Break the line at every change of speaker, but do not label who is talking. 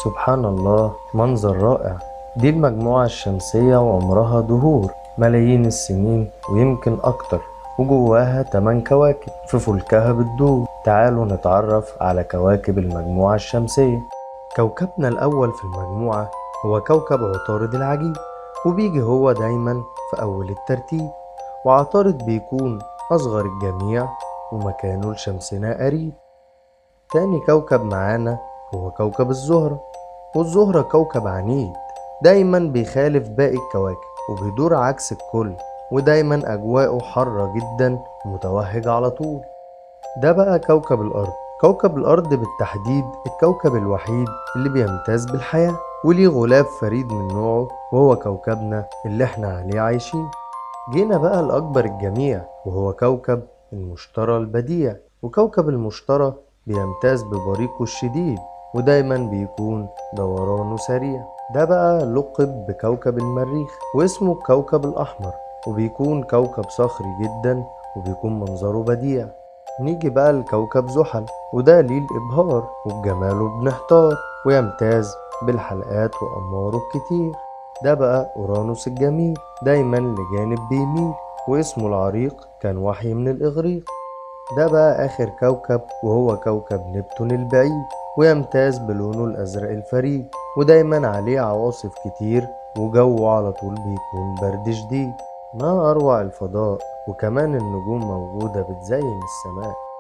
سبحان الله منظر رائع دي المجموعة الشمسية وعمرها دهور ملايين السنين ويمكن أكتر وجواها تمن كواكب في فلكها بتدور تعالوا نتعرف على كواكب المجموعة الشمسية كوكبنا الأول في المجموعة هو كوكب عطارد العجيب وبيجي هو دايما في أول الترتيب وعطارد بيكون أصغر الجميع ومكانه لشمسنا قريب تاني كوكب معانا هو كوكب الزهرة والزهرة كوكب عنيد دايما بيخالف باقي الكواكب وبيدور عكس الكل ودايما أجواءه حارة جدا ومتوهج على طول ده بقى كوكب الأرض كوكب الأرض بالتحديد الكوكب الوحيد اللي بيمتاز بالحياة وليه غلاف فريد من نوعه وهو كوكبنا اللي احنا عليه عايشين جينا بقى لأكبر الجميع وهو كوكب المشتري البديع وكوكب المشتري بيمتاز ببريقه الشديد ودايما بيكون دورانه سريع ده بقى لقب بكوكب المريخ واسمه الكوكب الأحمر وبيكون كوكب صخري جدا وبيكون منظره بديع نيجي بقى لكوكب زحل وده ليه الإبهار وبجماله بنحتار ويمتاز بالحلقات وأنواره الكتير ده بقى أورانوس الجميل دايما لجانب بيميل واسمه العريق كان وحي من الإغريق ده بقى آخر كوكب وهو كوكب نبتون البعيد ويمتاز بلونه الأزرق الفريد ودايما عليه عواصف كتير وجوه على طول بيكون برد شديد ما أروع الفضاء وكمان النجوم موجودة بتزين السماء